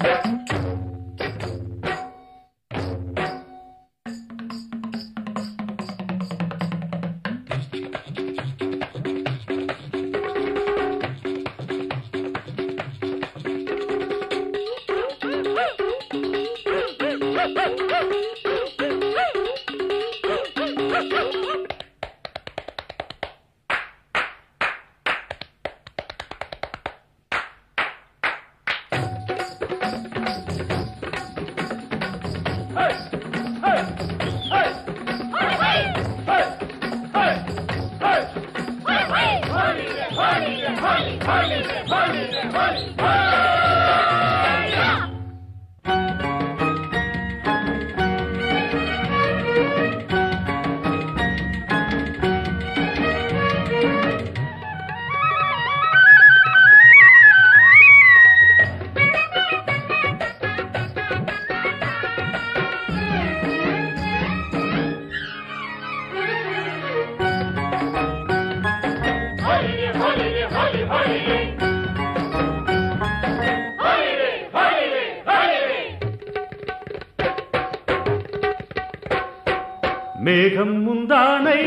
மேகம் முந்தானை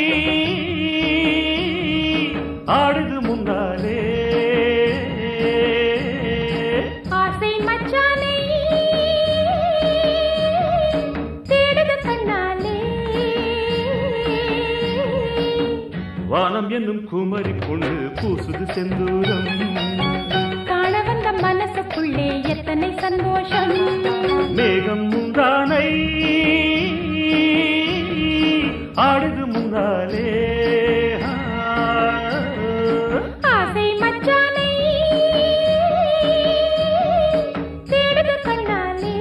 ஆடுது முந்தாலே ஆசை மச்சானை தேடுது கண்ணாலே வானம் என்னும் குமரி பொண்ணு பூசுது செந்தூரம் காண வந்த மனசுக்குள்ளே எத்தனை சந்தோஷம் மேகம் முந்தானை ஆடுது முந்தாலே ஆசை மச்சானை தேடுது கண்ணாலே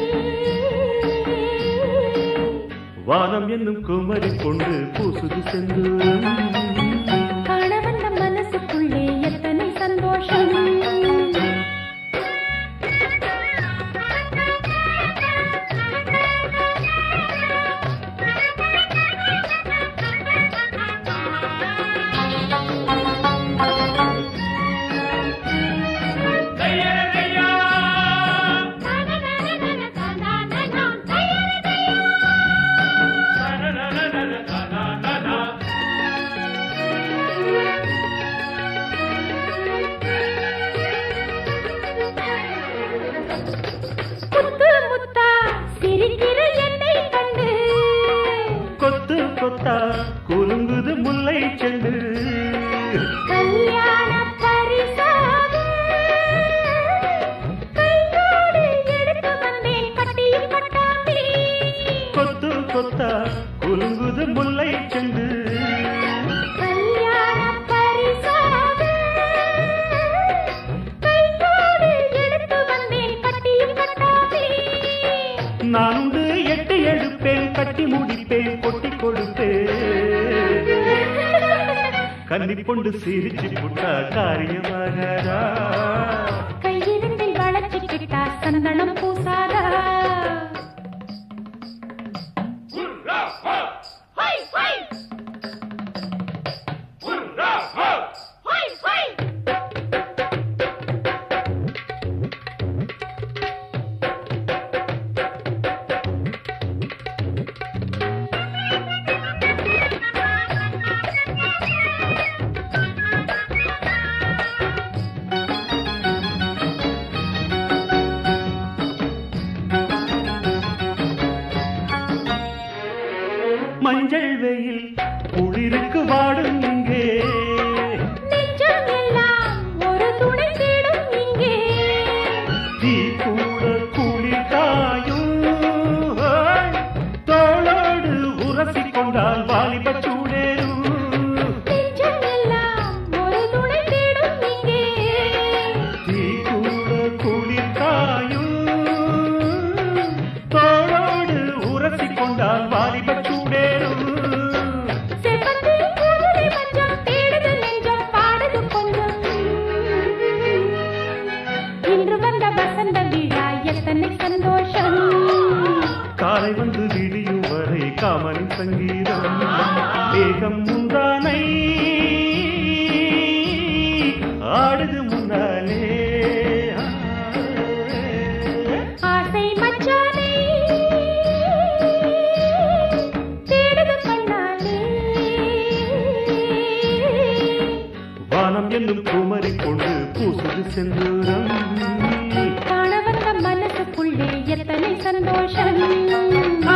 வானம் என்னும் குமரி பொண்ணு பூசுது செந்தூரம் காண வந்த மனசுக்குள்ளே எத்தனை சந்தோஷம் முத்து முத்தா சிரிக்கிற என்னை கண்டு கொத்து கொத்தா குலுங்குது முல்லை செண்டு கல்யாண பரிசாக கையோடு எடுத்து வந்தேன் கட்டியும் கட்டாமி கொத்து கொத்தா குலுங்குது முல்லை செண்டு கல்யாண பரிசாக கையோடு எடுத்து வந்தேன் கட்டியும் கட்டாமி நான் உண்டு எட்டு எடுப்பேன் கட்டி முடிப்பேன் கொட்டி கொடுப்பேன் கன்னி பொண்டு சிரிச்சு புட்டா காரியமாகதா கையிருந்தில் வளர்ச்சிக்கிட்டா சந்தனம் பூசாதா மஞ்சள் வெயில் குளிருக்கு வாடும் இங்கே நெஞ்சம் எல்லாம் ஒரு துணை தேடும் இங்கே தீ கூட குளிர் காயும் ஹோய், தோளோடு உரசி கொண்டால் வாலிப சூடேறும் நெஞ்சம் எல்லாம் ஒரு துணை தேடும் இங்கே தீ கூட குளிர் காயும் தோளோடு உரசி கொண்டால் வாலிப சூடேறும் செவ்வந்தி குதிரை வானம் என்னும் குமரி கொண்டு பூசுது செந்தூரம் காண வந்த மனசுக்குள்ளே எத்தனை சந்தோஷம்